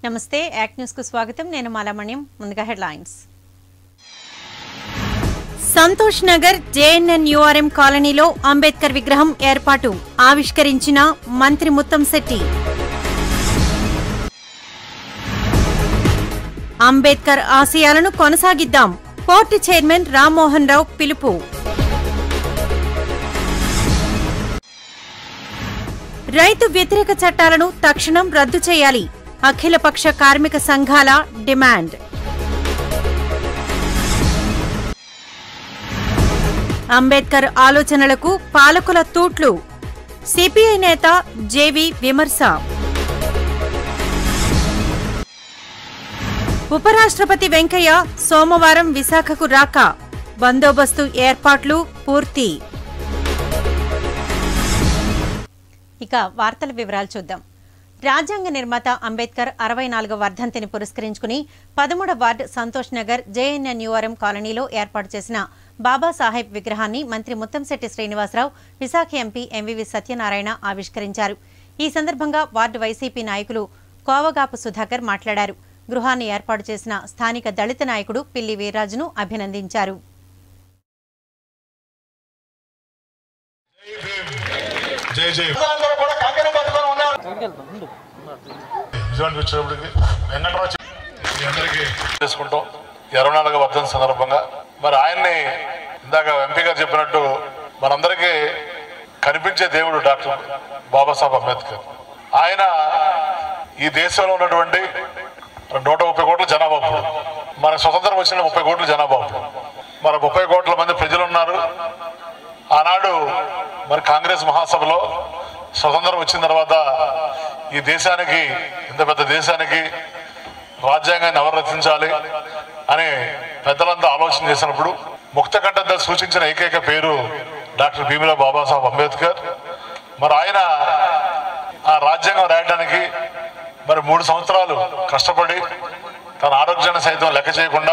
నమస్తే act news కు స్వాగతం నేను మాలామణ్యం ముందుగా headlines Santosh Nagar JNN URM కాలనీలో అంబేద్కర్ విగ్రహం ఏర్పాటు ఆవిష్కరించిన మంత్రి ముత్తంశెట్టి అంబేద్కర్ ఆశయాలను కొనసాగిద్దాం పోర్టు చైర్మన్ రామ్మోహన్ రావు పిలుపు రైతు వ్యతిరేక చట్టాలను తక్షణం రద్దు చేయాలి అఖిలపక్ష కార్మిక సంఘాల డిమాండ్ అంబేద్కర్ ఆలోచనలకు పాలకుల తూట్లు సిపిఐ నేత జేవి విమర్శ ఉపరాష్ట్రపతి వెంకయ్య సోమవారం విశాఖకు రాక బందోబస్తు ఏర్పాట్లు పూర్తి ఇక వార్తల వివరాలు చూద్దాం రాజ్యాంగ నిర్మాత అంబేద్కర్ అరవై నాలుగవ వర్ధంతిని పురస్కరించుకుని పదమూడవ ward Santosh Nagar JNN URM కాలనీలో ఏర్పాటు చేసిన బాబాసాహెబ్ విగ్రహాన్ని మంత్రి ముత్తంశెట్టి శ్రీనివాసరావు విశాఖ ఎంపీ ఎంవివి సత్యనారాయణ ఆవిష్కరించారు ఈ సందర్భంగా వార్డు వైసీపీ నాయకులు కోవగాపు సుధాకర్ మాట్లాడారు గృహాన్ని ఏర్పాటు చేసిన స్థానిక దళిత నాయకుడు పిల్లి వీర్రాజును అభినందించారు జై జై అందరూ కూడా కంకణం కట్టుకొని ఉన్నారు విజయవాడ వచ్చేటప్పటికి వెంకటరావు చెప్- మీ అందరికీ చేసుకుంటాం ఇరవై నాలుగవ వర్ధన్ సందర్భంగా మరి ఆయన్ని ఇందాక ఎంపీ గారు చెప్పినట్టు మనందరికీ కనిపించే దేవుడు డాక్టర్ బాబాసాహెబ్ అంబేద్కర్ ఆయన ఈ దేశంలో ఉన్నటువంటి నూట ముప్పై కోట్ల జనాభా అప్పుడు. మన స్వతంత్రం వచ్చిన ముప్పై కోట్ల జనాభా అప్పుడు. మన ముప్పై కోట్ల మంది ప్రజలు ఉన్నారు ఆనాడు మరి కాంగ్రెస్ మహాసభలో స్వతంత్రం వచ్చిన తర్వాత ఈ దేశానికి ఇంత పెద్ద దేశానికి రాజ్యాంగాన్ని ఎవరు రచించాలి అని పెద్దలంతా ఆలోచన చేసినప్పుడు ముక్త కంఠంతో సూచించిన ఏకైక పేరు డాక్టర్ భీమిరావు బాబాసాహెబ్ అంబేద్కర్ మరి ఆయన ఆ రాజ్యాంగం రాయడానికి మరి మూడు సంవత్సరాలు కష్టపడి తన ఆరోగ్యాన్ని సైతం లెక్క చేయకుండా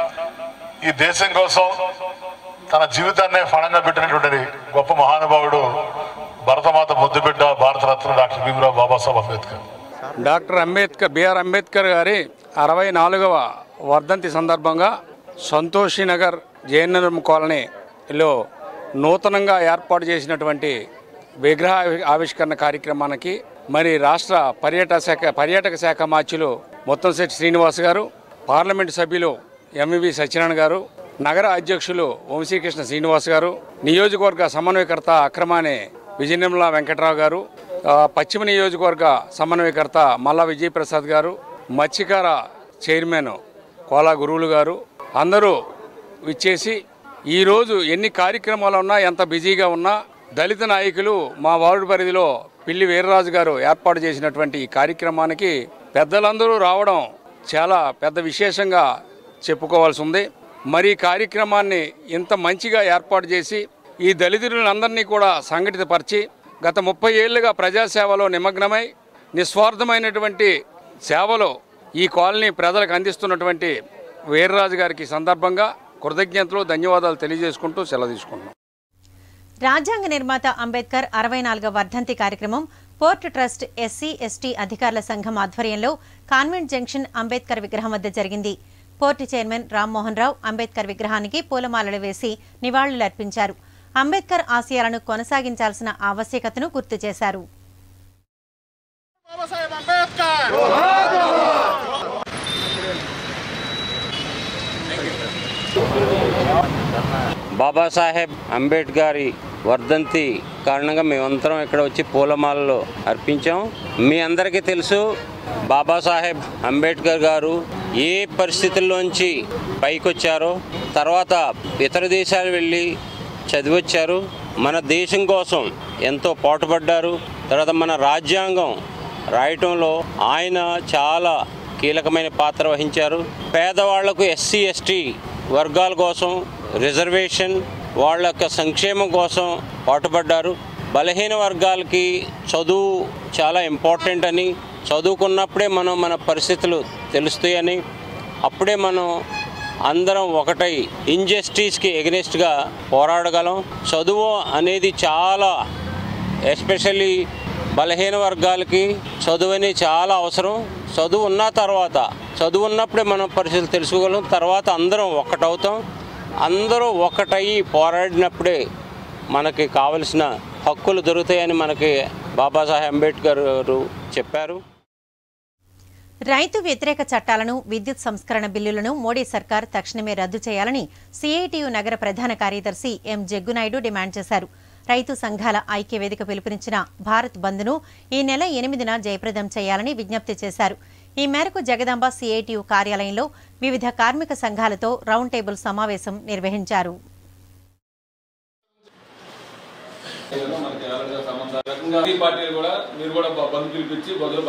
ఈ దేశం కోసం తన జీవితాన్నే ఫణంగా పెట్టినటువంటి గొప్ప మహానుభావుడు భరతమాత ముద్దుబిడ్డ Bharataratna doctor Bhimrao Babasaheb Ambedkar doctor Ambedkar BR Ambedkar గారి అరవై నాలుగవ వర్ధంతి సందర్భంగా సంతోషి నగర్ జేఎన్ఎం కాలనీలో నూతనంగా ఏర్పాటు చేసినటువంటి విగ్రహ ఆవిష్కరణ కార్యక్రమానికి మరి రాష్ట్ర పర్యాటక శాఖ పర్యాటక శాఖ మార్చులు ముత్తంశెట్టి శ్రీనివాస్ గారు పార్లమెంటు సభ్యులు ఎంవివి సత్యనారాయణ గారు నగర అధ్యక్షులు వంశీకృష్ణ శ్రీనివాస్ గారు నియోజకవర్గ సమన్వయకర్త అక్రమానే విజయనిర్మల వెంకట్రావు గారు ఆ, పశ్చిమ నియోజకవర్గ సమన్వయకర్త మల్లా విజయప్రసాద్ గారు మత్స్యకార చైర్మన్ కోలా గురువులు గారు అందరూ విచ్చేసి ఈరోజు ఎన్ని కార్యక్రమాలు ఉన్నా ఎంత బిజీగా ఉన్నా దళిత నాయకులు మా వార్డు పరిధిలో పిల్లి వీర్రాజు గారు ఏర్పాటు చేసినటువంటి ఈ కార్యక్రమానికి పెద్దలందరూ రావడం చాలా పెద్ద విశేషంగా చెప్పుకోవాల్సి ఉంది మరి ఈ కార్యక్రమాన్ని ఇంత మంచిగా ఏర్పాటు చేసి ఈ దళితులందరినీ కూడా సంఘటితపరిచి గత ముప్పై ఏళ్లుగా ప్రజాసేవలో నిమగ్నమై నిస్వార్థమైనటువంటి సేవలో ఈ కాలనీ ప్రజలకు అందిస్తున్నటువంటి వీర్రాజు గారికి సందర్భంగా కృతజ్ఞతలు ధన్యవాదాలు తెలియజేసుకుంటూ సెలవు తీసుకుంటున్నాం రాజ్యాంగ నిర్మాత అంబేద్కర్ అరవై నాలుగవ వర్ధంతి కార్యక్రమం పోర్ట్ ట్రస్ట్ ఎస్సీ ఎస్టీ అధికారుల సంఘం ఆధ్వర్యంలో కాన్వెంట్ జంక్షన్ అంబేద్కర్ విగ్రహం వద్ద జరిగింది పోర్టు చైర్మన్ రామ్మోహన్ రావు అంబేద్కర్ విగ్రహానికి పూలమాలలు వేసి నివాళులర్పించారు అంబేద్కర్ ఆశయాలను కొనసాగించాల్సిన ఆవశ్యకతను గుర్తు చేశారు బాబాసాహెబ్ అంబేద్కర్ బాబాసాహెబ్ అంబేద్కర్ వర్ధంతి కారణంగా మేమందరం ఇక్కడ వచ్చి పూలమాలలు అర్పించాం మీ అందరికీ తెలుసు బాబాసాహెబ్ అంబేద్కర్ గారు ఏ పరిస్థితుల్లోంచి పైకొచ్చారో తర్వాత ఇతర దేశాలు వెళ్ళి చదివొచ్చారు మన దేశం కోసం ఎంతో పాటుపడ్డారు తర్వాత మన రాజ్యాంగం రాయటంలో ఆయన చాలా కీలకమైన పాత్ర వహించారు పేదవాళ్లకు ఎస్సీ ఎస్టీ వర్గాల కోసం రిజర్వేషన్ వాళ్ళ యొక్క సంక్షేమం కోసం పాటుపడ్డారు బలహీన వర్గాలకి చదువు చాలా ఇంపార్టెంట్ అని చదువుకున్నప్పుడే మనం మన పరిస్థితులు తెలుస్తాయని అప్పుడే మనం అందరం ఒకటై ఇంజస్టిస్కి ఎగనెస్ట్గా పోరాడగలం చదువు అనేది చాలా ఎస్పెషల్లీ బలహీన వర్గాలకి చదువుని చాలా అవసరం చదువు ఉన్న తర్వాత చదువు ఉన్నప్పుడే మనం పరిస్థితులు తెలుసుకోగలం తర్వాత అందరం ఒక్కటవుతాం అందరూ ఒక్కటయ్యి పోరాడినప్పుడే మనకి కావలసిన హక్కులు దొరుకుతాయని మనకి బాబాసాహెబ్ అంబేద్కర్ గారు చెప్పారు రైతు వ్యతిరేక చట్టాలను విద్యుత్ సంస్కరణ బిల్లులను మోడీ సర్కార్ తక్షణమే రద్దు చేయాలని సిఐటియు నగర ప్రధాన కార్యదర్శి ఎం జగ్గునాయుడు డిమాండ్ చేశారు రైతు సంఘాల ఐక్య వేదిక పిలుపునిచ్చిన భారత్ బంద్ను ఈ నెల ఎనిమిదిన జయప్రదం చేయాలని విజ్ఞప్తి చేశారు ఈ మేరకు జగదాంబ సిఐటియు కార్యాలయంలో వివిధ కార్మిక సంఘాలతో రౌండ్ టేబుల్ సమావేశం నిర్వహించారు ఈ పార్టీలు కూడా మీరు కూడా బంద్ పిలిపించి బదులు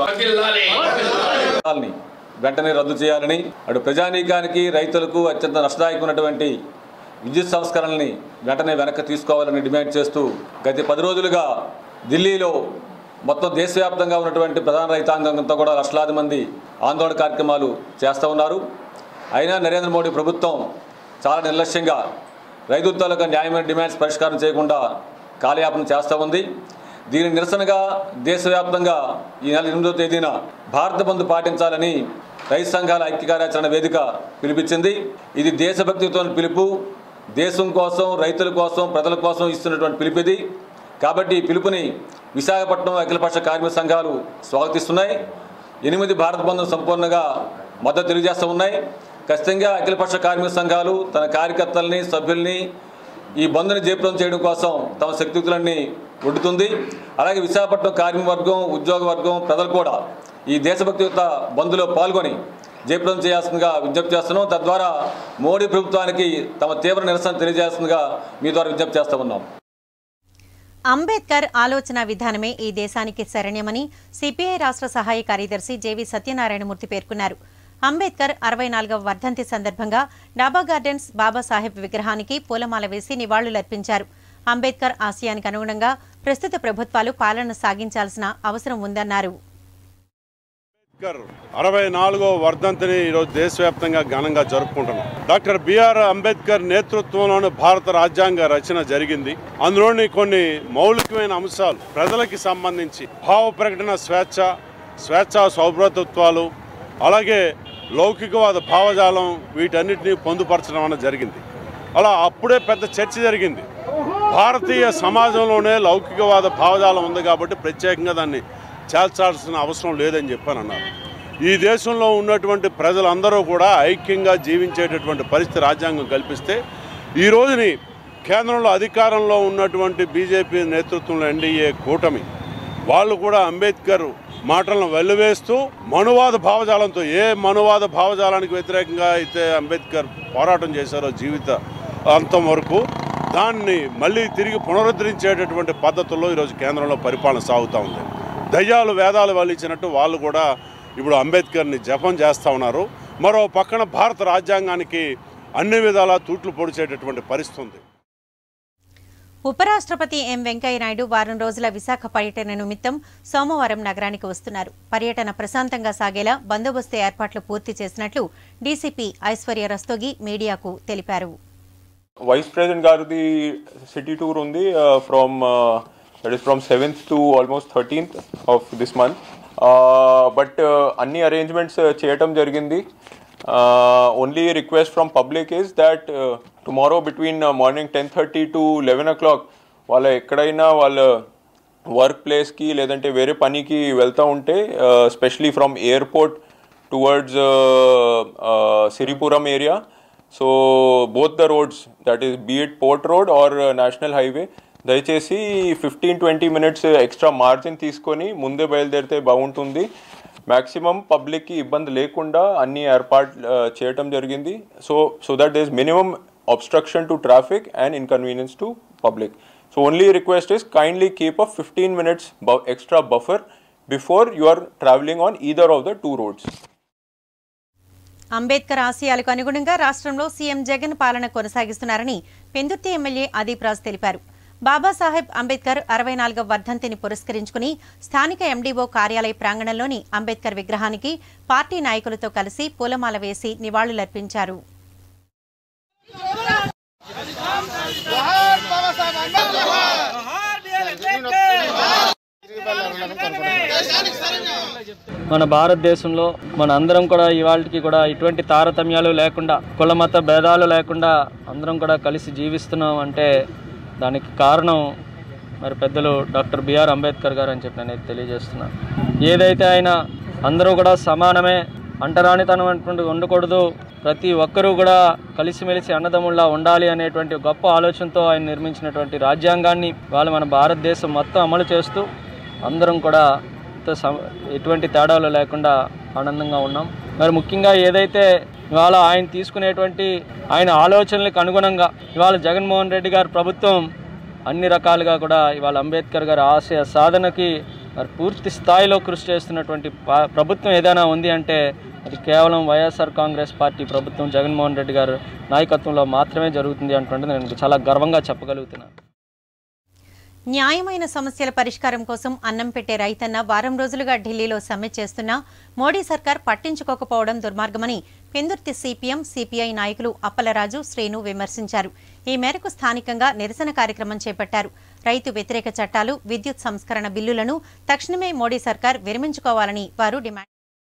చట్టాలని వెంటనే రద్దు చేయాలని అటు ప్రజానీకానికి రైతులకు అత్యంత నష్టదాయకమైనటువంటి విద్యుత్ సంస్కరణల్ని వెంటనే వెనక్కి తీసుకోవాలని డిమాండ్ చేస్తూ గత పది రోజులుగా ఢిల్లీలో మొత్తం దేశవ్యాప్తంగా ఉన్నటువంటి ప్రధాన రైతాంగంతో కూడా లక్షలాది మంది ఆందోళన కార్యక్రమాలు చేస్తూ ఉన్నారు అయినా నరేంద్ర మోడీ ప్రభుత్వం చాలా నిర్లక్ష్యంగా రైతు తాలూకా న్యాయమైన డిమాండ్స్ పరిష్కారం చేయకుండా కాలయాపన చేస్తూ ఉంది దీని నిరసనగా దేశవ్యాప్తంగా ఈ నెల ఎనిమిదో తేదీన భారత బంద్ పాటించాలని రైతు సంఘాల ఐక్య కార్యాచరణ వేదిక పిలిపించింది ఇది దేశభక్తితో పిలుపు దేశం కోసం రైతుల కోసం ప్రజల కోసం ఇస్తున్నటువంటి పిలుపు ఇది కాబట్టి ఈ పిలుపుని విశాఖపట్నం అఖిలపక్ష కార్మిక సంఘాలు స్వాగతిస్తున్నాయి ఎనిమిది భారత బంధును సంపూర్ణంగా మద్దతు తెలియజేస్తూ ఉన్నాయి ఖచ్చితంగా అఖిలపక్ష కార్మిక సంఘాలు తన కార్యకర్తల్ని సభ్యుల్ని ఈ బంద్ని జయప్రదం చేయడం కోసం తమ శక్తియుక్తులన్నీ ఒడ్డుతుంది అలాగే విశాఖపట్నం కార్మిక వర్గం ఉద్యోగ వర్గం ప్రజలు కూడా ఈ దేశభక్తియుత బంద్లో పాల్గొని జయప్రదం చేయాల్సిందిగా విజ్ఞప్తి చేస్తున్నాం తద్వారా మోడీ ప్రభుత్వానికి తమ తీవ్ర నిరసన తెలియజేస్తుందిగా మీ ద్వారా విజ్ఞప్తి చేస్తూ ఉన్నాం అంబేద్కర్ ఆలోచన విధానమే ఈ దేశానికి శరణ్యమని సిపిఐ రాష్ట్ర సహాయ కార్యదర్శి జేవి సత్యనారాయణమూర్తి పేర్కొన్నారు అంబేద్కర్ అరవై నాలుగవ వర్ధంతి సందర్భంగా డాబా గార్డెన్స్ బాబాసాహెబ్ విగ్రహానికి పూలమాల వేసి నివాళులర్పించారు అంబేద్కర్ ఆశయానికి అనుగుణంగా ప్రస్తుత ప్రభుత్వాలు పాలన సాగించాల్సిన అవసరం ఉందన్నారు అంబేద్కర్ అరవై నాలుగో వర్ధంతిని ఈరోజు దేశవ్యాప్తంగా ఘనంగా జరుపుకుంటున్నాం డాక్టర్ బిఆర్ అంబేద్కర్ నేతృత్వంలోని భారత రాజ్యాంగ రచన జరిగింది అందులోని కొన్ని మౌలికమైన అంశాలు ప్రజలకి సంబంధించి భావ ప్రకటన స్వేచ్ఛ స్వేచ్ఛా సౌభ్రతత్వాలు అలాగే లౌకికవాద భావజాలం వీటన్నిటిని పొందుపరచడం అనేది జరిగింది అలా అప్పుడే పెద్ద చర్చ జరిగింది భారతీయ సమాజంలోనే లౌకికవాద భావజాలం ఉంది కాబట్టి ప్రత్యేకంగా దాన్ని చేల్చాల్సిన అవసరం లేదని చెప్పని అన్నారు ఈ దేశంలో ఉన్నటువంటి ప్రజలందరూ కూడా ఐక్యంగా జీవించేటటువంటి పరిస్థితి రాజ్యాంగం కల్పిస్తే ఈ రోజుని కేంద్రంలో అధికారంలో ఉన్నటువంటి బీజేపీ నేతృత్వంలో ఎన్డీఏ కూటమి వాళ్ళు కూడా అంబేద్కర్ మాటలను వెల్లువేస్తూ మనువాద భావజాలంతో ఏ మనువాద భావజాలానికి వ్యతిరేకంగా అయితే అంబేద్కర్ పోరాటం చేశారో జీవిత అంతం వరకు దాన్ని మళ్ళీ తిరిగి పునరుద్ధరించేటటువంటి పద్ధతుల్లో ఈరోజు కేంద్రంలో పరిపాలన సాగుతూ ఉంది దయ్యాలు వేదాలు వాళ్ళు ఇచ్చినట్టు వాళ్ళు కూడా ఇప్పుడు అంబేద్కర్ని జపం చేస్తూ ఉన్నారు మరో పక్కన భారత రాజ్యాంగానికి అన్ని విధాలా తూట్లు పొడిచేటటువంటి పరిస్థితి ఉంది ఉపరాష్ట్రపతి ఎం వెంకయ్యనాయుడు వారం రోజుల విశాఖ పర్యటన నిమిత్తం సోమవారం నగరానికి వస్తున్నారు పర్యటన ప్రశాంతంగా సాగేలా బందోబస్తు ఏర్పాట్లు పూర్తి చేసినట్లు డీసీపీ ఐశ్వర్య రస్తోగి మీడియాకు తెలిపారు వైస్ ప్రెసిడెంట్ గారిది సిటీ టూర్ ఉంది from that is from seventh to almost thirteenth of this month but అన్ని అరేంజ్మెంట్స్ చేయటం జరిగింది only request from public is that tomorrow between morning ten thirty to eleven o'clock వాళ్ళ ఎక్కడైనా వాళ్ళ work ప్లేస్కి లేదంటే వేరే పనికి వెళ్తూ ఉంటే specially from airport towards Siripuram area so both the roads that is బీఎడ్ port road or national highway దయచేసి fifteen twenty minutes extra margin తీసుకొని ముందే బయలుదేరితే బాగుంటుంది మ్యాక్సిమం పబ్లిక్కి ఇబ్బంది లేకుండా అన్ని ఏర్పాటు చేయటం జరిగింది so so that is minimum obstruction to traffic and inconvenience to public. So only request is kindly keep a 15 minutes bu- extra buffer before you are traveling on either of the two roads. Ambedkar ఆశయాలకు అనుగుణంగా రాష్ట్రంలో CM Jagan పాలన కొనసాగిస్తున్నారని Pendurthi MLA Adeep Raj తెలిపారు బాబాసాహెబ్ అంబేద్కర్ అరవై నాలుగవ వర్ధంతిని పురస్కరించుకుని స్థానిక ఎండీఓ కార్యాలయ ప్రాంగణంలోని అంబేద్కర్ విగ్రహానికి పార్టీ నాయకులతో కలిసి పూలమాల వేసి నివాళులర్పించారు జోహార్ బాబాసాహెబ్ అంబేద్కర్ జోహార్ బిఆర్ అంబేద్కర్ మన భారతదేశంలో మన అందరం కూడా ఇవాళకి కూడా ఇటువంటి తారతమ్యాలు లేకుండా కుల మత భేదాలు లేకుండా అందరం కూడా కలిసి జీవిస్తున్నాం అంటే దానికి కారణం మరి పెద్దలు డాక్టర్ బిఆర్ అంబేద్కర్ గారు అని చెప్పి నేను తెలియజేస్తున్నాను ఏదైతే ఆయన అందరూ కూడా సమానమే అంటరానితనం అటువంటి ఉండకూడదు ప్రతి ఒక్కరూ కూడా కలిసిమెలిసి అన్నదమ్ముల్లా ఉండాలి అనేటువంటి గొప్ప ఆలోచనతో ఆయన నిర్మించినటువంటి రాజ్యాంగాన్ని వాళ్ళు మన భారతదేశం మొత్తం అమలు చేస్తూ అందరం కూడా ఎంతో సమ ఎటువంటి తేడాలు లేకుండా ఆనందంగా ఉన్నాం మరి ముఖ్యంగా ఏదైతే ఇవాళ ఆయన తీసుకునేటువంటి ఆయన ఆలోచనలకు అనుగుణంగా ఇవాళ జగన్మోహన్ రెడ్డి గారి ప్రభుత్వం అన్ని రకాలుగా కూడా ఇవాళ అంబేద్కర్ గారి ఆశయ సాధనకి మరి పూర్తి స్థాయిలో కృషి చేస్తున్నటువంటి పా- ప్రభుత్వం ఏదైనా ఉంది అంటే అది కేవలం వైఎస్ఆర్ కాంగ్రెస్ పార్టీ ప్రభుత్వం జగన్మోహన్ రెడ్డి గారి నాయకత్వంలో మాత్రమే జరుగుతుంది అంటుంటే నేను చాలా గర్వంగా చెప్పగలుగుతున్నాను న్యాయమైన సమస్యల పరిష్కారం కోసం అన్నం పెట్టే రైతన్న వారం రోజులుగా ఢిల్లీలో సమ్మె చేస్తున్నా మోడీ సర్కార్ పట్టించుకోకపోవడం దుర్మార్గమని పెందుర్తి సిపిఎం సిపిఐ నాయకులు అప్పలరాజు శ్రీను విమర్శించారు ఈ మేరకు స్థానికంగా నిరసన కార్యక్రమం చేపట్టారు రైతు వ్యతిరేక చట్టాలు విద్యుత్ సంస్కరణ బిల్లులను తక్షణమే మోడీ సర్కార్ విరమించుకోవాలని వారు డిమాండ్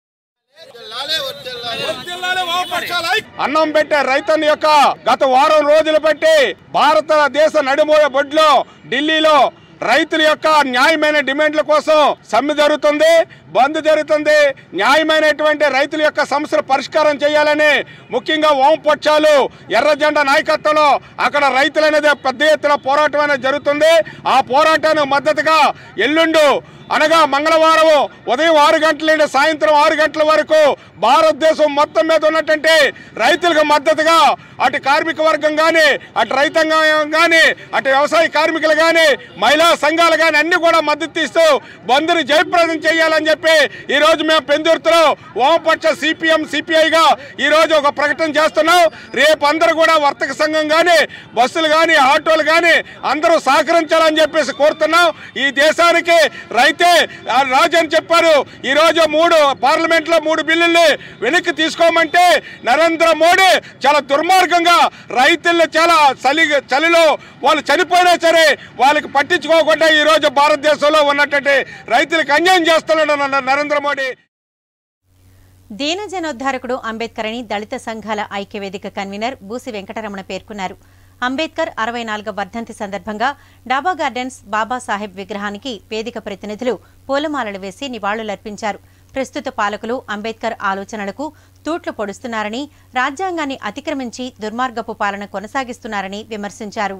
అన్నం పెట్టే రైతన్న యొక్క గత వారం రోజులు బట్టి భారతదేశ నడిమోయ బొడ్లో ఢిల్లీలో రైతుల యొక్క న్యాయమైన డిమాండ్ల కోసం సమ్మె జరుగుతుంది బంద్ జరుగుతుంది న్యాయమైనటువంటి రైతుల యొక్క సమస్యలు పరిష్కారం చేయాలని ముఖ్యంగా వామపక్షాలు ఎర్ర జెండా నాయకత్వంలో అక్కడ రైతులు అనేది పెద్ద ఎత్తున పోరాటం అనేది జరుగుతుంది ఆ పోరాటానికి మద్దతుగా ఎల్లుండు అనగా మంగళవారం ఉదయం ఆరు గంటల నుండి సాయంత్రం ఆరు గంటల వరకు భారతదేశం మొత్తం మీద ఉన్నటువంటి రైతులకు మద్దతుగా అటు కార్మిక వర్గం కానీ అటు రైతాంగం కానీ అటు వ్యవసాయ కార్మికులు కానీ మహిళా సంఘాలు కానీ అన్ని కూడా మద్దతు ఇస్తూ బంద్ని జయప్రదం చేయాలని చెప్పి ఈ రోజు మేము పెందుర్తిలో వామపక్ష సిపిఎం సిపిఐగా ఈ రోజు ఒక ప్రకటన చేస్తున్నాం రేపు అందరూ కూడా వర్తక సంఘం కానీ బస్సులు కానీ ఆటోలు కానీ అందరూ సహకరించాలని చెప్పేసి కోరుతున్నాం ఈ దేశానికి రైతే ఆ, రాజు అని చెప్పారు ఈ రోజు మూడు పార్లమెంట్ లో మూడు బిల్లుల్ని వెనక్కి తీసుకోమంటే నరేంద్ర మోడీ చాలా దుర్మార్గంగా రైతుల్ని చాలా చలి చలిలో వాళ్ళు చనిపోయినా సరే వాళ్ళకి పట్టించుకోకుండా ఈ రోజు భారతదేశంలో ఉన్నటువంటి రైతులకు అన్యాయం చేస్తున్నాడు న- నరేంద్ర మోడీ దీనజనోద్ధారకుడు అంబేద్కర్ అని దళిత సంఘాల ఐక్యవేదిక కన్వీనర్ బూసి వెంకటరమణ పేర్కొన్నారు అంబేద్కర్ అరవై నాలుగవ వర్ధంతి సందర్భంగా డాబా గార్డెన్స్ బాబాసాహెబ్ విగ్రహానికి వేదిక ప్రతినిధులు పూలమాలలు వేసి నివాళులర్పించారు ప్రస్తుత పాలకులు అంబేద్కర్ ఆలోచనలకు తూట్లు పొడుస్తున్నారని రాజ్యాంగాన్ని అతిక్రమించి దుర్మార్గపు పాలన కొనసాగిస్తున్నారని విమర్శించారు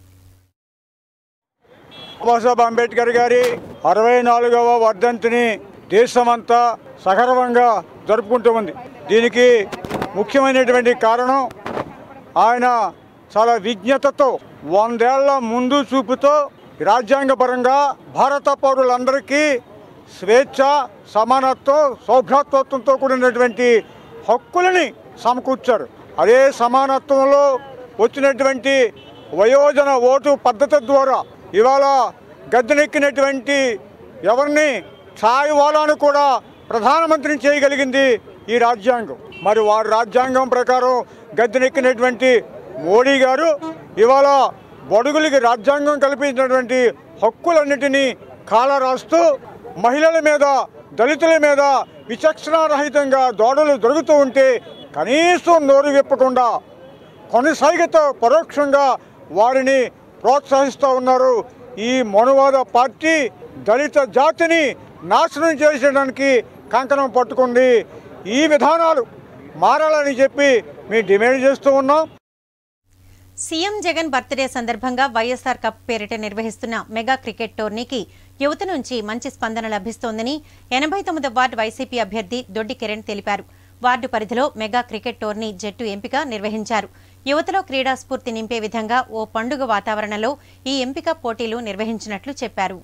బాబాసాహెబ్ అంబేద్కర్ గారి అరవై నాలుగవ వర్ధంతిని దేశమంతా సగర్వంగా జరుపుకుంటూ ఉంది దీనికి ముఖ్యమైనటువంటి కారణం ఆయన చాలా విజ్ఞతతో వందేళ్ల ముందు చూపుతో రాజ్యాంగపరంగా భారత పౌరులందరికీ స్వేచ్ఛ సమానత్వం సౌభ్రాతత్వంతో కూడినటువంటి హక్కులని సమకూర్చారు అదే సమానత్వంలో వచ్చినటువంటి వయోజన ఓటు పద్ధతి ద్వారా ఇవాళ గద్దెనెక్కినటువంటి ఎవరిని ఛాయ్ వాలాను కూడా ప్రధానమంత్రిని చేయగలిగింది ఈ రాజ్యాంగం మరి వారి రాజ్యాంగం ప్రకారం గద్దెనెక్కినటువంటి మోడీ గారు ఇవాళ బడుగులకి రాజ్యాంగం కల్పించినటువంటి హక్కులన్నిటినీ కాల రాస్తూ మహిళల మీద దళితుల మీద విచక్షణారహితంగా దాడులు జరుగుతూ ఉంటే కనీసం నోరు విప్పకుండా కొనసాగితో పరోక్షంగా వారిని ప్రోత్సహిస్తూ ఉన్నారు ఈ మనువాద పార్టీ దళిత జాతిని నాశనం చేసేయడానికి కంకణం పట్టుకుంది ఈ విధానాలు మారాలని చెప్పి మేము డిమాండ్ చేస్తూ ఉన్నాం సీఎం జగన్ బర్త్డే సందర్భంగా వైఎస్ఆర్ కప్ పేరిట నిర్వహిస్తున్న మెగా క్రికెట్ టోర్నీకి యువత నుంచి మంచి స్పందన లభిస్తోందని ఎనభై తొమ్మిదవ వార్డు వైసీపీ అభ్యర్థి దొడ్డి కిరణ్ తెలిపారు వార్డు పరిధిలో మెగా క్రికెట్ టోర్నీ జట్టు ఎంపిక నిర్వహించారు యువతలో క్రీడా స్ఫూర్తి నింపే విధంగా ఓ పండుగ వాతావరణంలో ఈ ఎంపిక పోటీలు నిర్వహించినట్లు చెప్పారు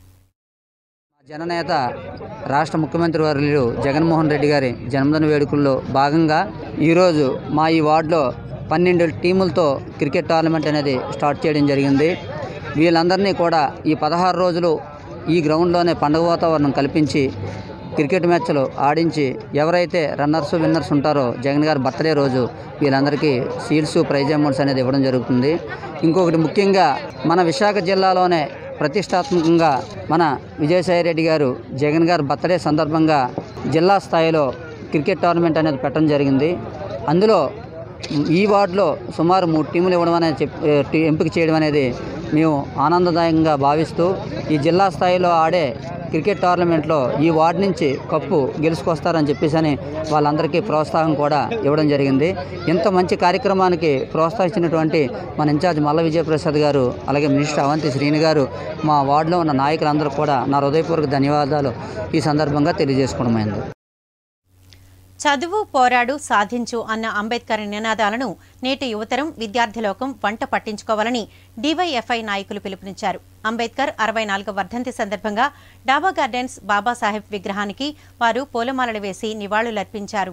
జననేత రాష్ట్ర ముఖ్యమంత్రి వర్యులు జగన్మోహన్ రెడ్డి గారి జన్మదిన వేడుకల్లో భాగంగా ఈరోజు మా ఈ వార్డులో పన్నెండు టీములతో క్రికెట్ టోర్నమెంట్ అనేది స్టార్ట్ చేయడం జరిగింది వీళ్ళందరినీ కూడా ఈ పదహారు రోజులు ఈ గ్రౌండ్లోనే పండుగ వాతావరణం కల్పించి క్రికెట్ మ్యాచ్లు ఆడించి ఎవరైతే రన్నర్స్ విన్నర్స్ ఉంటారో జగన్ గారి బర్త్డే రోజు వీళ్ళందరికీ సీల్స్ ప్రైజ్ అమౌంట్స్ అనేది ఇవ్వడం జరుగుతుంది ఇంకొకటి ముఖ్యంగా మన విశాఖ జిల్లాలోనే ప్రతిష్టాత్మకంగా మన విజయసాయి రెడ్డి గారు జగన్ గారు బర్త్డే సందర్భంగా జిల్లా స్థాయిలో క్రికెట్ టోర్నమెంట్ అనేది పెట్టడం జరిగింది అందులో ఈ వార్డులో సుమారు మూడు టీములు ఇవ్వడం అనేది చెప్ టీ- ఎంపిక చేయడం అనేది మేము ఆనందదాయకంగా భావిస్తూ ఈ జిల్లా స్థాయిలో ఆడే క్రికెట్ టోర్నమెంట్లో ఈ వార్డు నుంచి కప్పు గెలుచుకొస్తారని చెప్పేసి అని వాళ్ళందరికీ ప్రోత్సాహం కూడా ఇవ్వడం జరిగింది ఇంత మంచి కార్యక్రమానికి ప్రోత్సహించినటువంటి మన ఇన్ఛార్జ్ మల్ల విజయప్రసాద్ గారు అలాగే మినిస్టర్ అవంతి శ్రీని గారు మా వార్డులో ఉన్న నాయకులందరూ కూడా నా హృదయపూర్వక ధన్యవాదాలు ఈ సందర్భంగా తెలియజేసుకోవడమైంది చదువు పోరాడు సాధించు అన్న అంబేద్కర్ నినాదాలను నేటి యువతరం విద్యార్థిలోకం వంట పట్టించుకోవాలని డీవైఎఫ్ఐ నాయకులు పిలుపునిచ్చారు అంబేద్కర్ అరవై నాలుగవ వర్ధంతి సందర్భంగా డాబా గార్డెన్స్ బాబాసాహెబ్ విగ్రహానికి వారు పూలమాలలు వేసి నివాళులర్పించారు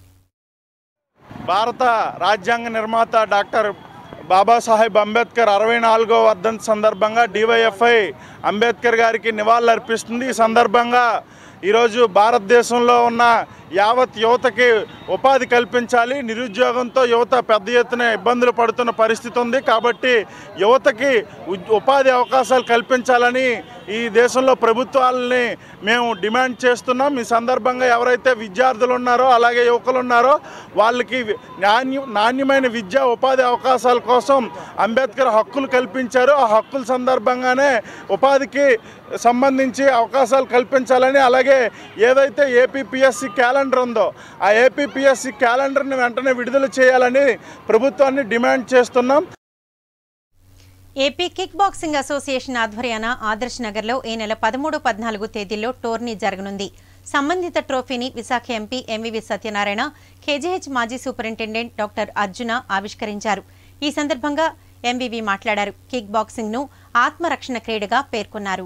భారత రాజ్యాంగ నిర్మాత డాక్టర్ బాబాసాహెబ్ అంబేద్కర్ అరవై నాలుగో వర్ధంతి సందర్భంగా డివైఎఫ్ఐ అంబేద్కర్ గారికి నివాళులర్పిస్తుంది ఈ సందర్భంగా ఈరోజు భారతదేశంలో ఉన్న యావత్ యువతకి ఉపాధి కల్పించాలి నిరుద్యోగంతో యువత పెద్ద ఎత్తున ఇబ్బందులు పడుతున్న పరిస్థితి ఉంది కాబట్టి యువతకి ఉద్- ఉపాధి అవకాశాలు కల్పించాలని ఈ దేశంలో ప్రభుత్వాలని మేము డిమాండ్ చేస్తున్నాం ఈ సందర్భంగా ఎవరైతే విద్యార్థులు ఉన్నారో అలాగే యువకులు ఉన్నారో వాళ్ళకి వి- నాణ్య నాణ్యమైన విద్యా ఉపాధి అవకాశాల కోసం అంబేద్కర్ హక్కులు కల్పించారు ఆ హక్కుల సందర్భంగానే ఉపాధికి సంబంధించి అవకాశాలు కల్పించాలని అలాగే ఏదైతే ఏపీపీఎస్సి క్యాలెండర్ ఉందో ఆ ఏపీపీఎస్సి క్యాలెండర్ని వెంటనే విడుదల చేయాలని ప్రభుత్వాన్ని డిమాండ్ చేస్తున్నాం ఏపీ కిక్ బాక్సింగ్ అసోసియేషన్ ఆధ్వర్యాన ఆదర్శ్ నగర్లో ఈ నెల పదమూడు పద్నాలుగు తేదీల్లో టోర్నీ జరగనుంది సంబంధిత ట్రోఫీని Visakha MP MVV Satyanarayana KGH మాజీ సూపరింటెండెంట్ డాక్టర్ అర్జున ఆవిష్కరించారు ఈ సందర్భంగా ఎంవివి మాట్లాడారు కిక్ బాక్సింగ్ ను ఆత్మరక్షణ క్రీడగా పేర్కొన్నారు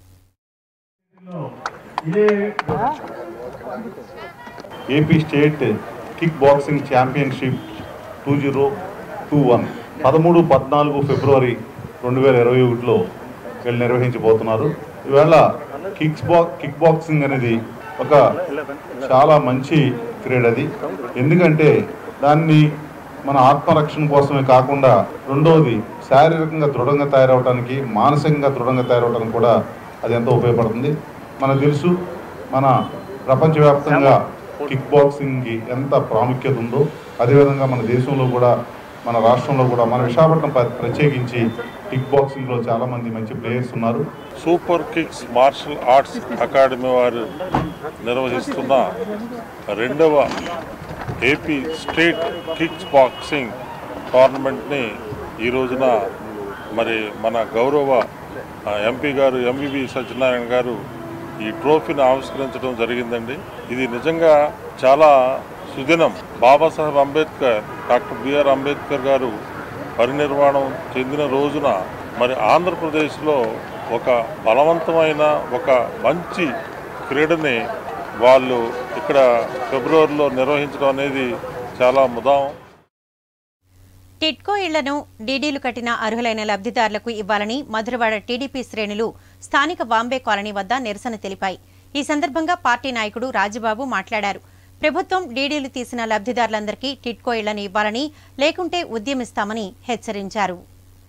AP state kick boxing championship two zero two one పదమూడు పద్నాలుగు ఫిబ్రవరి రెండు వేల ఇరవై ఒకటిలో వీళ్ళు నిర్వహించబోతున్నారు ఈవేళ కిక్స్ బా కిక్ బాక్సింగ్ అనేది ఒక చాలా మంచి క్రీడ అది ఎందుకంటే దాన్ని మన ఆత్మరక్షణ కోసమే కాకుండా రెండవది శారీరకంగా దృఢంగా తయారవడానికి మానసికంగా దృఢంగా తయారవడానికి కూడా అది ఎంతో ఉపయోగపడుతుంది మనకు తెలుసు మన ప్రపంచవ్యాప్తంగా కిక్ బాక్సింగ్కి ఎంత ప్రాముఖ్యత ఉందో అదేవిధంగా మన దేశంలో కూడా మన రాష్ట్రంలో కూడా మన విశాఖపట్నం ప్ర- ప్రత్యేకించి కిక్ బాక్సింగ్లో చాలామంది మంచి ప్లేయర్స్ ఉన్నారు super kicks martial arts academy వారు నిర్వహిస్తున్న రెండవ ఏపీ స్టేట్ కిక్స్ బాక్సింగ్ టోర్నమెంట్ని ఈ రోజున మరి మన గౌరవ ఆ, ఎంపీ గారు ఎంవివి సత్యనారాయణ గారు ఈ ట్రోఫీని ఆవిష్కరించడం జరిగిందండి ఇది నిజంగా చాలా సుదినం బాబాసాహెబ్ అంబేద్కర్ డాక్టర్ బిఆర్ అంబేద్కర్ గారు పరినిర్వాణం చెందిన రోజున మరి ఆంధ్రప్రదేశ్లో ఒక బలవంతమైన ఒక మంచి క్రీడని వాళ్ళు ఇక్కడ ఫిబ్రవరిలో నిర్వహించడం అనేది చాలా ముదాం టిడ్కో ఇళ్లను డీడీలు కట్టిన అర్హులైన లబ్ధిదారులకు ఇవ్వాలని మధురవాడ టీడీపీ శ్రేణులు స్థానిక బాంబే కాలనీ వద్ద నిరసన తెలిపాయి ఈ సందర్భంగా పార్టీ నాయకుడు రాజబాబు మాట్లాడారు ప్రభుత్వం డీడీలు తీసిన లబ్ధిదారులందరికీ టిడ్కో ఇళ్లను ఇవ్వాలని లేకుంటే ఉద్యమిస్తామని హెచ్చరించారు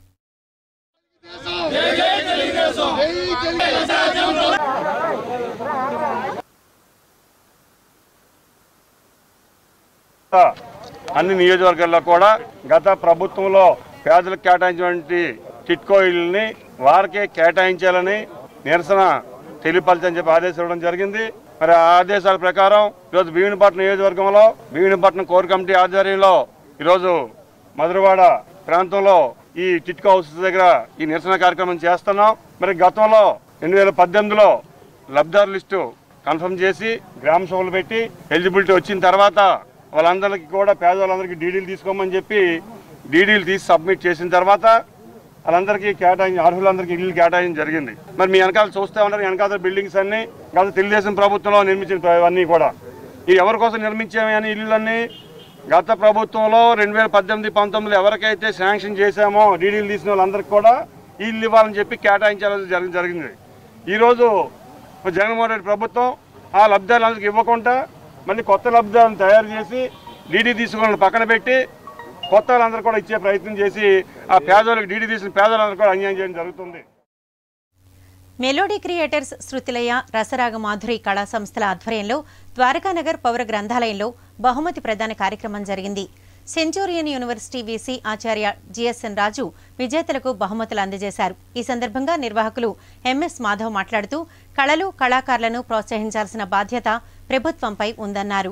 అన్ని నియోజకవర్గాల్లో కూడా గత ప్రభుత్వంలో పేదలకు కేటాయించినటువంటి టిట్కో ఇళ్ళని వారికే కేటాయించాలని నిరసన తెలియపరచని చెప్పి ఆదేశం ఇవ్వడం జరిగింది మరి ఆ ఆదేశాల ప్రకారం ఈరోజు భీమునిపట్నం నియోజకవర్గంలో భీమునిపట్నం కోర్ కమిటీ ఆధ్వర్యంలో ఈరోజు మధురవాడ ప్రాంతంలో ఈ టిట్కో హౌసెస్ దగ్గర ఈ నిరసన కార్యక్రమం చేస్తున్నాం మరి గతంలో రెండు వేల పద్దెనిమిదిలో లబ్ధిదారు లిస్టు కన్ఫర్మ్ చేసి గ్రామ సభలు పెట్టి ఎలిజిబిలిటీ వచ్చిన తర్వాత వాళ్ళందరికీ కూడా పేదవాళ్ళందరికీ డీడీలు తీసుకోమని చెప్పి డీడీలు తీసి సబ్మిట్ చేసిన తర్వాత వాళ్ళందరికీ కేటాయించి అర్హులందరికీ ఇల్లు కేటాయించడం జరిగింది మరి మీ వెనకాల చూస్తే ఉన్నారు వెనకాల బిల్డింగ్స్ అన్ని గత తెలుగుదేశం ప్రభుత్వంలో నిర్మించిన ఇవన్నీ కూడా ఈ ఎవరి కోసం నిర్మించామే అని ఇల్లులన్నీ గత ప్రభుత్వంలో రెండు వేల పద్దెనిమిది పంతొమ్మిది ఎవరికైతే శాంక్షన్ చేశామో డీడీలు తీసిన వాళ్ళందరికీ కూడా ఇల్లు ఇవ్వాలని చెప్పి కేటాయించాలని జరిగి జరిగింది ఈరోజు జగన్మోహన్ రెడ్డి ప్రభుత్వం ఆ లబ్ధిదారులందరికీ ఇవ్వకుండా మళ్ళీ కొత్త లబ్ధిదారులను తయారు చేసి డీడీ తీసుకున్న పక్కన పెట్టి కొత్త వాళ్ళందరూ కూడా ఇచ్చే ప్రయత్నం చేసి ఆ పేదవాళ్ళకి డీడీ తీసిన పేదవాళ్ళందరూ కూడా అన్యాయం చేయడం జరుగుతుంది మెలోడీ క్రియేటర్స్ శృతిలయ రసరాగ మాధురి కళా సంస్థల ఆధ్వర్యంలో ద్వారకానగర్ పౌర గ్రంథాలయంలో బహుమతి ప్రదాన కార్యక్రమం జరిగింది సెంచూరియన్ యూనివర్సిటీ వీసీ ఆచార్య జిఎస్ఎన్ రాజు విజేతలకు బహుమతులు అందజేశారు ఈ సందర్భంగా నిర్వాహకులు ఎంఎస్ మాధవ్ మాట్లాడుతూ కళలు కళాకారులను ప్రోత్సహించాల్సిన బాధ్యత ప్రభుత్వంపై ఉందన్నారు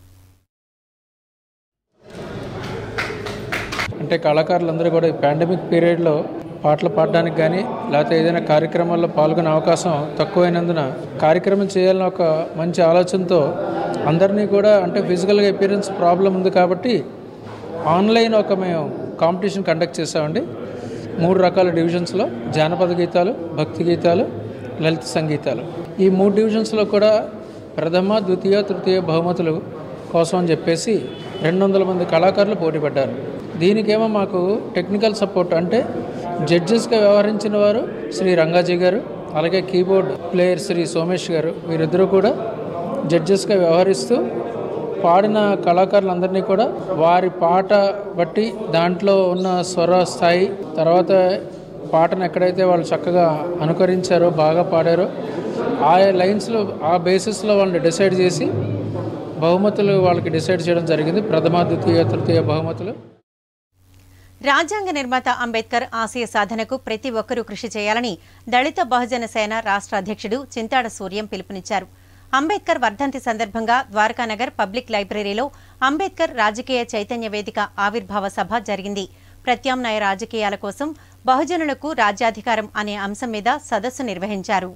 అంటే కళాకారులందరూ కూడా ఈ పాండమిక్ పీరియడ్లో పాటలు పాడడానికి కానీ లేకపోతే ఏదైనా కార్యక్రమాల్లో పాల్గొనే అవకాశం తక్కువైనందున కార్యక్రమం చేయాలని ఒక మంచి ఆలోచనతో అందరినీ కూడా అంటే ఫిజికల్గా అపియరెన్స్ ప్రాబ్లం ఉంది కాబట్టి ఆన్లైన్ ఒక మేము కాంపిటీషన్ కండక్ట్ చేసామండి మూడు రకాల డివిజన్స్లో జానపద గీతాలు భక్తి గీతాలు లలిత సంగీతాలు ఈ మూడు డివిజన్స్లో కూడా ప్రథమ ద్వితీయ తృతీయ బహుమతులు కోసం అని చెప్పేసి రెండు వందల మంది కళాకారులు పోటీ పడ్డారు దీనికేమో మాకు టెక్నికల్ సపోర్ట్ అంటే జడ్జెస్గా వ్యవహరించిన వారు శ్రీ రంగాజీ గారు అలాగే కీబోర్డ్ ప్లేయర్ శ్రీ సోమేష్ గారు వీరిద్దరూ కూడా జడ్జెస్గా వ్యవహరిస్తూ పాడిన కళాకారులందరినీ కూడా వారి పాట బట్టి దాంట్లో ఉన్న స్వర స్థాయి తర్వాత పాటను ఎక్కడైతే వాళ్ళు చక్కగా అనుకరించారో బాగా పాడారో ఆ లైన్స్లో ఆ బేసిస్లో వాళ్ళని డిసైడ్ చేసి బహుమతులు వాళ్ళకి డిసైడ్ చేయడం జరిగింది ప్రథమ ద్వితీయ తృతీయ బహుమతులు రాజ్యాంగ నిర్మాత అంబేద్కర్ ఆశయ సాధనకు ప్రతి ఒక్కరూ కృషి చేయాలని దళిత బహుజన సేన రాష్ట్ర అధ్యక్షుడు చింతాడ సూర్యం పిలుపునిచ్చారు అంబేద్కర్ వర్ధంతి సందర్భంగా ద్వారకానగర్ పబ్లిక్ లైబ్రరీలో అంబేద్కర్ రాజకీయ చైతన్య వేదిక ఆవిర్భావ సభ జరిగింది ప్రత్యామ్నాయ రాజకీయాల కోసం బహుజనులకు రాజ్యాధికారం అనే అంశం మీద సదస్సు నిర్వహించారు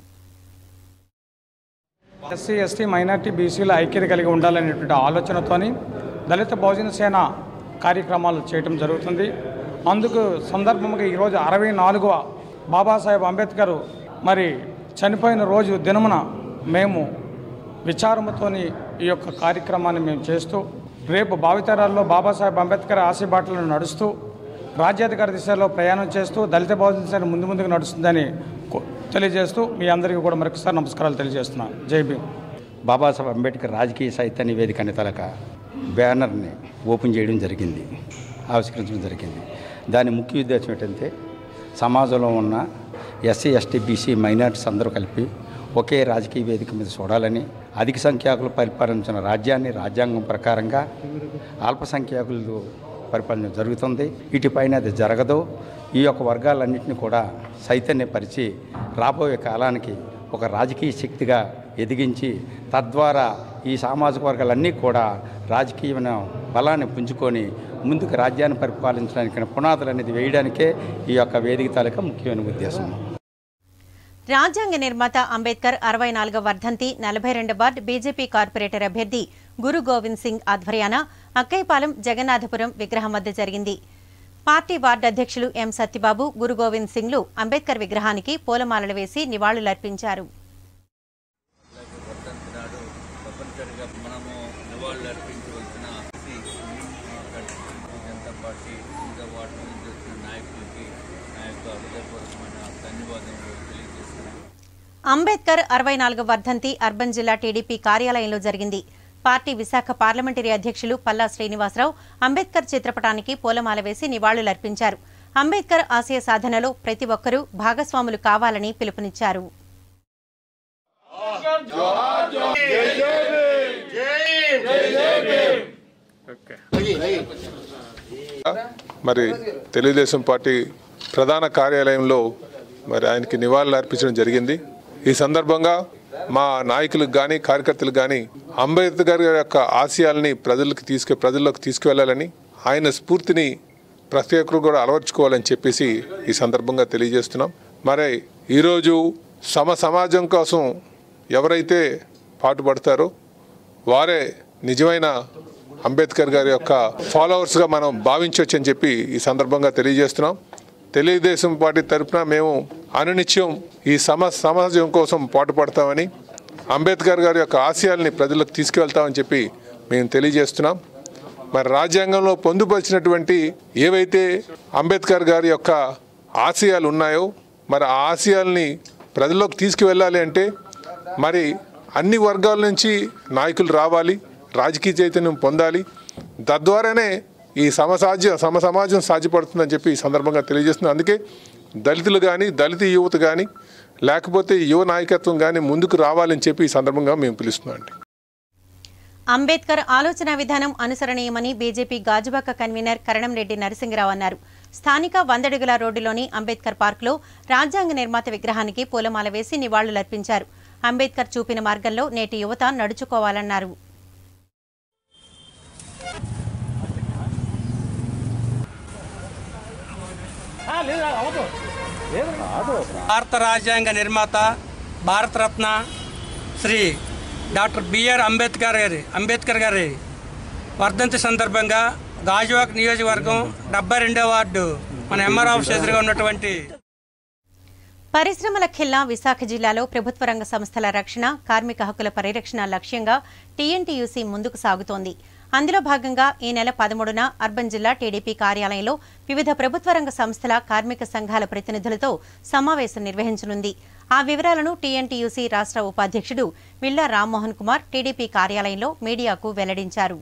ఎస్సీ ఎస్టీ మైనార్టీ బీసీల ఐక్యత కలిగి ఉండాలనేటువంటి ఆలోచనతోని దళిత బహుజన సేన కార్యక్రమాలు చేయటం జరుగుతుంది అందుకు సందర్భంగా ఈరోజు అరవై నాలుగవ బాబాసాహెబ్ అంబేద్కర్ మరి చనిపోయిన రోజు దినమున మేము విచారముతోని ఈ యొక్క కార్యక్రమాన్ని మేము చేస్తూ రేపు భావితరాల్లో బాబాసాహెబ్ అంబేద్కర్ ఆశీబాటలను నడుస్తూ రాజ్యాధికార దిశలో ప్రయాణం చేస్తూ దళిత బహుజన సేన ముందు ముందుకు నడుస్తుందని కో- తెలియజేస్తూ మీ అందరికీ కూడా మరొకసారి నమస్కారాలు తెలియజేస్తున్నాను జై భీమ్ బాబాసాహెబ్ అంబేద్కర్ రాజకీయ సాహిత్యాన్ని వేదిక అనే తలక బ్యానర్ని ఓపెన్ చేయడం జరిగింది ఆవిష్కరించడం జరిగింది దాని ముఖ్య ఉద్దేశం ఏంటంటే సమాజంలో ఉన్న ఎస్సీ ఎస్టీ బీసీ మైనార్టీస్ అందరూ కలిపి ఒకే రాజకీయ వేదిక మీద చూడాలని అధిక సంఖ్యాకులు పరిపాలించిన రాజ్యాన్ని రాజ్యాంగం ప్రకారంగా అల్పసంఖ్యాకులు పరిపాలన జరుగుతుంది ఇటుపైన అది జరగదు ఈ యొక్క వర్గాలన్నింటినీ కూడా చైతన్యపరిచి రాబోయే కాలానికి ఒక రాజకీయ శక్తిగా ఎదిగించి తద్వారా ఈ సామాజిక వర్గాలన్నీ కూడా రాజకీయమైన బలాన్ని పుంజుకొని ముందుకు రాజ్యాన్ని పరిపాలించడానికి పునాదులు అనేది వేయడానికే ఈ యొక్క వేదిక తాలూకా ముఖ్యమైన ఉద్దేశం రాజ్యాంగ నిర్మాత అంబేద్కర్ అరవై నాలుగవ వర్ధంతి నలభై రెండవ వార్డు బీజేపీ కార్పొరేటర్ అభ్యర్థి గురు గోవింద్ సింగ్ ఆధ్వర్యాన అక్కైపాలెం జగన్నాథపురం విగ్రహం వద్ద జరిగింది పార్టీ వార్డు అధ్యక్షులు ఎం సత్యబాబు గురు గోవింద్ సింగ్లు అంబేద్కర్ విగ్రహానికి పూలమాలలు వేసి నివాళులర్పించారు తప్పనిసరిగా మనము నివాళులు అర్పించవలసిన జనతా పార్టీ ఇంకా వాటి నుంచి వచ్చిన నాయకులకి నా యొక్క హృదయపూర్వకమైన ధన్యవాదాలు తెలియజేస్తున్నాను అంబేద్కర్ అరవై నాలుగవ వర్ధంతి అర్బన్ జిల్లా టీడీపీ కార్యాలయంలో జరిగింది పార్టీ విశాఖ పార్లమెంటరీ అధ్యక్షులు పల్లా శ్రీనివాసరావు అంబేద్కర్ చిత్రపటానికి పూలమాల వేసి నివాళులర్పించారు అంబేద్కర్ ఆశయ సాధనలో ప్రతి ఒక్కరూ భాగస్వాములు కావాలని పిలుపునిచ్చారు మరి తెలుగుదేశం పార్టీ ప్రధాన కార్యాలయంలో మరి ఆయనకి నివాళులు అర్పించడం జరిగింది ఈ సందర్భంగా మా నాయకులకు కానీ కార్యకర్తలకు కానీ అంబేద్కర్ గారి యొక్క ఆశయాల్ని ప్రజలకు తీసుకు ప్రజల్లోకి తీసుకువెళ్ళాలని ఆయన స్ఫూర్తిని ప్రతి ఒక్కరు కూడా అలవర్చుకోవాలని చెప్పేసి ఈ సందర్భంగా తెలియజేస్తున్నాం మరి ఈరోజు సమ సమాజం కోసం ఎవరైతే పాటుపడతారో వారే నిజమైన అంబేద్కర్ గారి యొక్క ఫాలోవర్స్గా మనం భావించవచ్చు అని చెప్పి ఈ సందర్భంగా తెలియజేస్తున్నాం తెలుగుదేశం పార్టీ తరఫున మేము అనునిత్యం ఈ సమ సమాజం కోసం పాటుపడతామని అంబేద్కర్ గారి యొక్క ఆశయాల్ని ప్రజలకు తీసుకువెళ్తామని చెప్పి మేము తెలియజేస్తున్నాం మరి రాజ్యాంగంలో పొందుపరిచినటువంటి ఏవైతే అంబేద్కర్ గారి యొక్క ఆశయాలు ఉన్నాయో మరి ఆ ఆశయాల్ని ప్రజల్లోకి తీసుకువెళ్ళాలి అంటే మరి అన్ని వర్గాల నుంచి నాయకులు రావాలి రాజకీయ చైతన్యం పొందాలి తద్వారానే ఈ సమసాధ్య సమ సమాజం సాధ్యపడుతుందని చెప్పి ఈ సందర్భంగా తెలియజేస్తున్నాను అందుకే దళితులు కానీ దళిత యువత కానీ లేకపోతే యువ నాయకత్వం కానీ ముందుకు రావాలని చెప్పి ఈ సందర్భంగా మేము పిలుస్తున్నాం అండి అంబేద్కర్ ఆలోచన విధానం అనుసరణీయమని బీజేపీ గాజువాక కన్వీనర్ కరణంరెడ్డి నరసింహరావు అన్నారు స్థానిక వందడుగుల రోడ్డులోని అంబేద్కర్ పార్కులో రాజ్యాంగ నిర్మాత విగ్రహానికి పూలమాల వేసి నివాళులర్పించారు అంబేద్కర్ చూపిన మార్గంలో నేటి యువత నడుచుకోవాలన్నారు భారత రాజ్యాంగ నిర్మాత భారతరత్న శ్రీ డాక్టర్ బిఆర్ అంబేద్కర్ గారి అంబేద్కర్ గారి వర్ధంతి సందర్భంగా గాజువాక్ నియోజకవర్గం డెబ్బై రెండో వార్డు మన ఎంఆర్ ఆఫీస్ ఎదురుగా ఉన్నటువంటి పరిశ్రమల ఖిల్లా విశాఖ జిల్లాలో ప్రభుత్వ రంగ సంస్థల రక్షణ కార్మిక హక్కుల పరిరక్షణ లక్ష్యంగా టీఎన్టీయూసీ ముందుకు సాగుతోంది అందులో భాగంగా ఈ నెల పదమూడున అర్బన్ జిల్లా టీడీపీ కార్యాలయంలో వివిధ ప్రభుత్వ రంగ సంస్థల కార్మిక సంఘాల ప్రతినిధులతో సమావేశం నిర్వహించనుంది ఆ వివరాలను టీఎన్టీయూసీ రాష్ట్ర ఉపాధ్యక్షుడు విల్లా రామ్మోహన్ కుమార్ టీడీపీ కార్యాలయంలో మీడియాకు వెల్లడించారు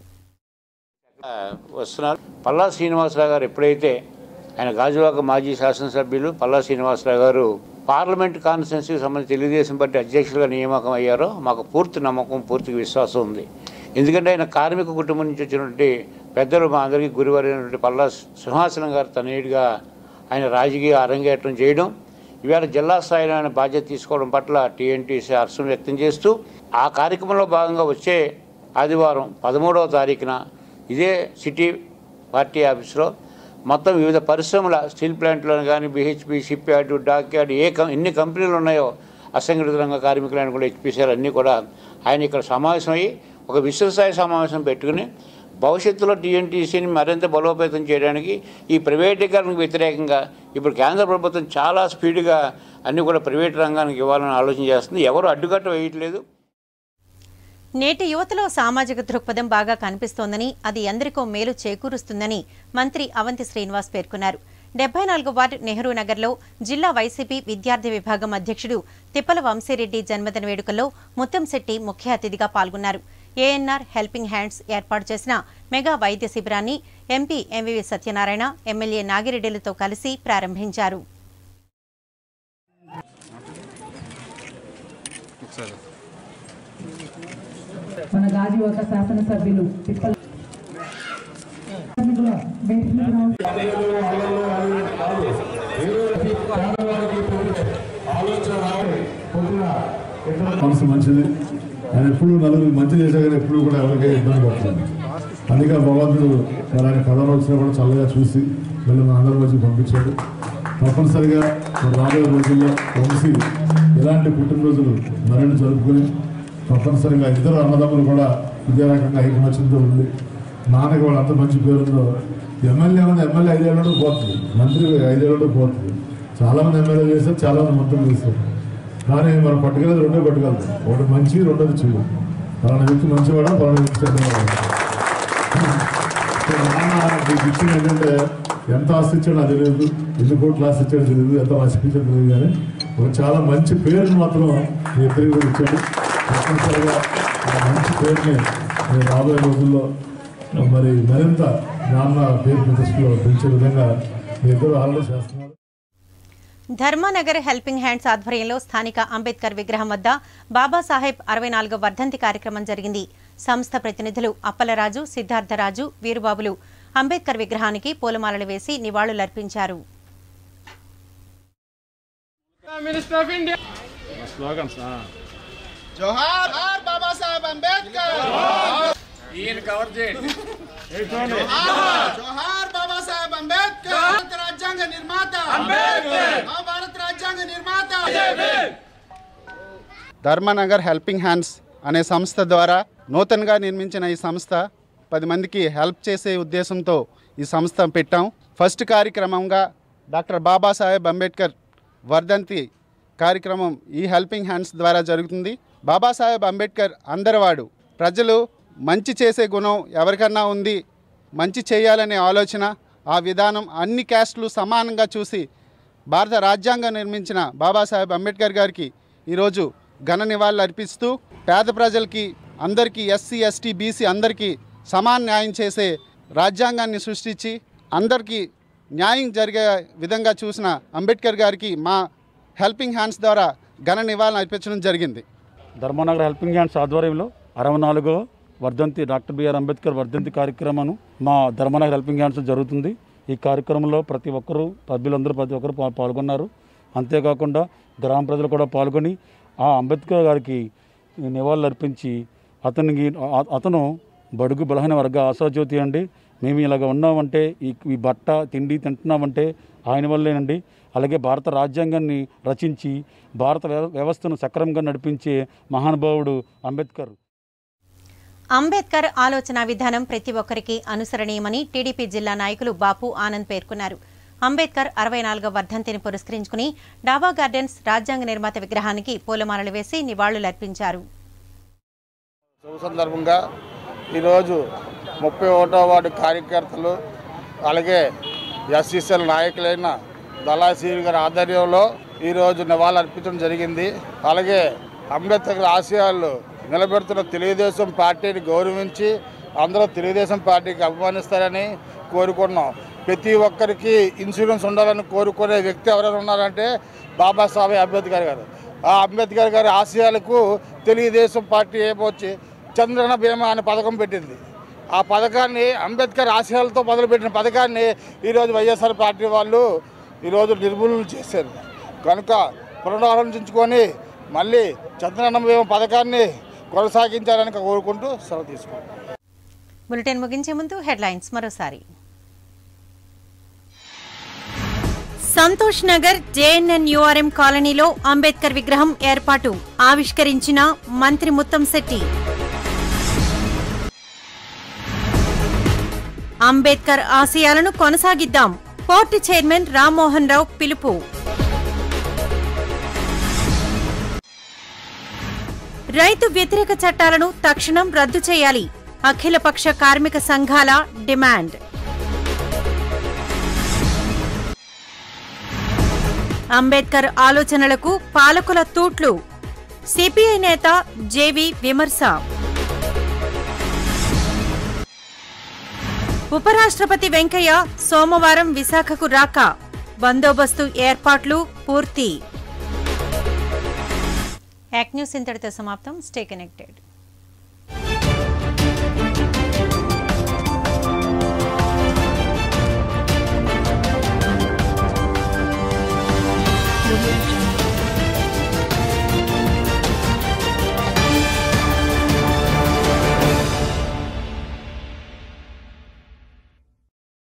వస్తున్నారు పల్లా శ్రీనివాసరావు గారు ఎప్పుడైతే ఆయన గాజువాక మాజీ శాసనసభ్యులు పల్లా శ్రీనివాసరావు గారు పార్లమెంట్ కాన్స్టిట్యున్సీకి సంబంధించి తెలుగుదేశం పార్టీ అధ్యక్షులుగా నియామకం అయ్యారో మాకు పూర్తి నమ్మకం పూర్తి విశ్వాసం ఉంది ఎందుకంటే ఆయన కార్మిక కుటుంబం నుంచి వచ్చినటువంటి పెద్దలు మా అందరికీ గురువారైనటువంటి పల్లా సింహాసనం గారు తనయుడిగా ఆయన రాజకీయ అరంగేట్రం చేయడం ఇవాళ జిల్లా స్థాయిలో ఆయన బాధ్యత తీసుకోవడం పట్ల టీఎన్టీసీ హర్షం వ్యక్తం చేస్తూ ఆ కార్యక్రమంలో భాగంగా వచ్చే ఆదివారం పదమూడవ తారీఖున ఇదే సిటీ పార్టీ ఆఫీస్లో మొత్తం వివిధ పరిశ్రమల స్టీల్ ప్లాంట్లో కానీ BHP ship yard dock yard ఏ కం ఎన్ని కంపెనీలు ఉన్నాయో అసంఘటిత రంగ కార్మికులైన కూడా హెచ్పిసిఆర్ అన్నీ కూడా ఆయన ఇక్కడ సమావేశమయ్యి ఒక విశ్వస్థాయి సమావేశం పెట్టుకుని భవిష్యత్తులో టీఎన్టీసీని మరింత బలోపేతం చేయడానికి ఈ ప్రైవేటీకరణకు వ్యతిరేకంగా ఇప్పుడు కేంద్ర ప్రభుత్వం చాలా స్పీడ్గా అన్నీ కూడా ప్రైవేట్ రంగానికి ఇవ్వాలని ఆలోచన చేస్తుంది ఎవరు అడ్డుకట్ట వేయట్లేదు నేటి యువతలో సామాజిక దృక్పథం బాగా కనిపిస్తోందని అది ఎందరికో మేలు చేకూరుస్తుందని మంత్రి అవంతి శ్రీనివాస్ పేర్కొన్నారు డెబ్బై నాలుగు వార్డు నెహ్రూ నగర్లో జిల్లా వైసీపీ విద్యార్థి విభాగం అధ్యక్షుడు తిప్పల వంశీరెడ్డి జన్మదిన వేడుకల్లో ముత్తంశెట్టి ముఖ్య అతిథిగా పాల్గొన్నారు ఏఎన్ఆర్ హెల్పింగ్ హ్యాండ్స్ ఏర్పాటు చేసిన మెగా వైద్య శిబిరాన్ని ఎంపీ ఎంవివి సత్యనారాయణ ఎమ్మెల్యే నాగిరెడ్డిలతో కలిసి ప్రారంభించారు మన గాజువాక శాసనసభ్యులు తిప్పల మనసు మంచిది ఆయన ఎప్పుడు నలుగురికి మంచి చేసా కానీ ఎప్పుడు కూడా ఎవరికీ ఇబ్బంది పడుతుంది అందుకే భగవంతుడు మరి ఆయన కథలో వచ్చినా కూడా చల్లగా చూసి వీళ్ళు మన అందరి మధ్య పంపించాడు తప్పనిసరిగా మరి రాబోయే రోజుల్లో వంశీ ఇలాంటి పుట్టినరోజులు మరిన్ని జరుపుకొని తప్పనిసరిగా ఇద్దరు అన్నదమ్ములు కూడా ఇదే రకంగా ఐకమత్యంతో ఉంది నాన్నకి వాళ్ళు అంత మంచి పేరుందో ఎమ్మెల్యే ఉంది ఎమ్మెల్యే ఐదేళ్ళు పోతుంది మంత్రి ఐదేళ్ళు పోతుంది చాలా మంది ఎమ్మెల్యే చేశారు చాలా మంది మంత్రులు చేశారు కానీ మనం పట్టుకెళ్ళేది రెండే పట్టుకెళ్తాం ఒకటి మంచి రెండోది చెడు పలానా వ్యక్తి మంచివాడా పలానా వ్యక్తి చెడ్డవాడా సో నాన్న మీకు ఇచ్చింది ఏంటంటే ఎంత ఆస్తి ఇచ్చాడో అది తెలియదు ఎన్ని కోట్లు ఆస్తి ఇచ్చాడో తెలియదు ఎంత ఆస్తి ఇచ్చాడో తెలియదు కానీ ఒక చాలా మంచి పేరుని మాత్రం మీ ఇద్దరికి కూడా ఇచ్చాడు తప్పనిసరిగా ఆ మంచి పేరుని నేను రాబోయే రోజుల్లో మరి మరింత నాన్న పేరు ప్రతిష్టలో పెంచే విధంగా మీ ఇద్దరు ఆలోచన చేస్తున్నారు ధర్మానగర్ హెల్పింగ్ హ్యాండ్స్ ఆధ్వర్యంలో స్థానిక అంబేద్కర్ విగ్రహం వద్ద బాబాసాహెబ్ అరవై నాలుగో వర్ధంతి కార్యక్రమం జరిగింది సంస్థ ప్రతినిధులు అప్పలరాజు సిద్ధార్థరాజు వీరుబాబులు అంబేద్కర్ విగ్రహానికి పూలమాలలు వేసి నివాళులర్పించారు మినిస్టర్ ఆఫ్ ఇండియా స్లోగన్స్ జోహార్ బాబా సాహెబ్ అంబేద్కర్ ఈయన కవర్ చేయండి జోహార్ బాబా సాహెబ్ అంబేద్కర్ భారత రాజ్యాంగ నిర్మాత అంబేద్కర్ మా భారత రాజ్యాంగ నిర్మాత ధర్మనగర్ హెల్పింగ్ హ్యాండ్స్ అనే సంస్థ ద్వారా నూతనంగా నిర్మించిన ఈ సంస్థ పది మందికి హెల్ప్ చేసే ఉద్దేశంతో ఈ సంస్థ పెట్టాం ఫస్ట్ కార్యక్రమంగా డాక్టర్ బాబాసాహెబ్ అంబేద్కర్ వర్ధంతి కార్యక్రమం ఈ హెల్పింగ్ హ్యాండ్స్ ద్వారా జరుగుతుంది బాబాసాహెబ్ అంబేద్కర్ అందరివాడు ప్రజలు మంచి చేసే గుణం ఎవరికన్నా ఉంది మంచి చేయాలనే ఆలోచన ఆ విధానం అన్ని క్యాస్ట్లు సమానంగా చూసి భారత రాజ్యాంగం నిర్మించిన బాబాసాహెబ్ అంబేద్కర్ గారికి ఈరోజు ఘన నివాళులు అర్పిస్తూ పేద ప్రజలకి అందరికీ ఎస్సీ ఎస్టీ బీసీ అందరికీ సమాన న్యాయం చేసే రాజ్యాంగాన్ని సృష్టించి అందరికీ న్యాయం జరిగే విధంగా చూసిన అంబేద్కర్ గారికి మా హెల్పింగ్ హ్యాండ్స్ ద్వారా ఘన నివాళులు అర్పించడం జరిగింది ధర్మనగర్ హెల్పింగ్ హ్యాండ్స్ ఆధ్వర్యంలో అరవై నాలుగో వర్ధంతి డాక్టర్ బిఆర్ అంబేద్కర్ వర్ధంతి కార్యక్రమం మా ధర్మనగర్ హెల్పింగ్ హ్యాండ్స్ జరుగుతుంది ఈ కార్యక్రమంలో ప్రతి ఒక్కరూ సభ్యులందరూ ప్రతి ఒక్కరు పా- పాల్గొన్నారు అంతేకాకుండా గ్రామ ప్రజలు కూడా పాల్గొని ఆ అంబేద్కర్ గారికి నివాళులు అర్పించి అతనికి ఆ- అతను బడుగు బలహీన వర్గ ఆశాజ్యోతి అండి మేము ఇలాగ ఉన్నామంటే ఈ ఈ బట్ట తిండి తింటున్నామంటే ఆయన వల్లేనండి అలాగే భారత రాజ్యాంగాన్ని రచించి భారత వ్యవ- వ్యవస్థను సక్రమంగా నడిపించే మహానుభావుడు అంబేద్కర్ అంబేద్కర్ ఆలోచన విధానం ప్రతి ఒక్కరికి అనుసరణీయమని టీడీపీ జిల్లా నాయకులు బాపు ఆనంద్ పేర్కొన్నారు అంబేద్కర్ అరవై నాలుగవ వర్ధంతిని పురస్కరించుకుని డాబా గార్డెన్స్ రాజ్యాంగ నిర్మాత విగ్రహానికి పూలమాలలు వేసి నివాళులర్పించారు శుభ సందర్భంగా ఈరోజు ముప్పై ఒకటో వార్డు కార్యకర్తలు అలాగే ఎస్సీసీఎల్ నాయకులైన దళాసీరి గారి ఆధ్వర్యంలో ఈరోజు నివాళులు అర్పించడం జరిగింది అలాగే అంబేద్కర్ ఆశయాలు నిలబెడుతున్న తెలుగుదేశం పార్టీని గౌరవించి అందరూ తెలుగుదేశం పార్టీకి అభిమానిస్తారని కోరుకున్నాం ప్రతి ఒక్కరికి ఇన్సూరెన్స్ ఉండాలని కోరుకునే వ్యక్తి ఎవరైనా ఉన్నారంటే బాబాసాహెబ్ అంబేద్కర్ గారు ఆ అంబేద్కర్ గారి ఆశయాలకు తెలుగుదేశం పార్టీ ఏమొచ్చి చంద్రన బీమా అనే పథకం పెట్టింది ఆ పథకాన్ని అంబేద్కర్ ఆశయాలతో మొదలుపెట్టిన పథకాన్ని ఈరోజు వైఎస్ఆర్ పార్టీ వాళ్ళు ఈరోజు నిర్మూలన చేశారు కనుక పునరాలోచించుకొని మళ్ళీ చంద్రన్న బీమా పథకాన్ని కొనసాగించాలని కోరుకుంటూ సెలవు తీసుకుంటాం బులెటిన్ ముగించే ముందు హెడ్లైన్స్ మరోసారి సంతోష్ నగర్ జేఎన్ఎన్ యుఆర్ఎం కాలనీలో అంబేద్కర్ విగ్రహం ఏర్పాటు ఆవిష్కరించిన మంత్రి ముత్తంశెట్టి అంబేద్కర్ ఆశయాలను కొనసాగిద్దాం పోర్టు చైర్మన్ రామ్మోహన్ రావు పిలుపు రైతు వ్యతిరేక చట్టాలను తక్షణం రద్దు చేయాలి అఖిలపక్ష కార్మిక సంఘాల డిమాండ్ అంబేద్కర్ ఆలోచనలకు పాలకుల తూట్లు సిపిఐ నేత జేవి విమర్శ ఉపరాష్ట్రపతి వెంకయ్య సోమవారం విశాఖకు రాక బందోబస్తు ఏర్పాట్లు పూర్తి యాక్ న్యూస్ ఇంతటితో సమాప్తం స్టే కనెక్టెడ్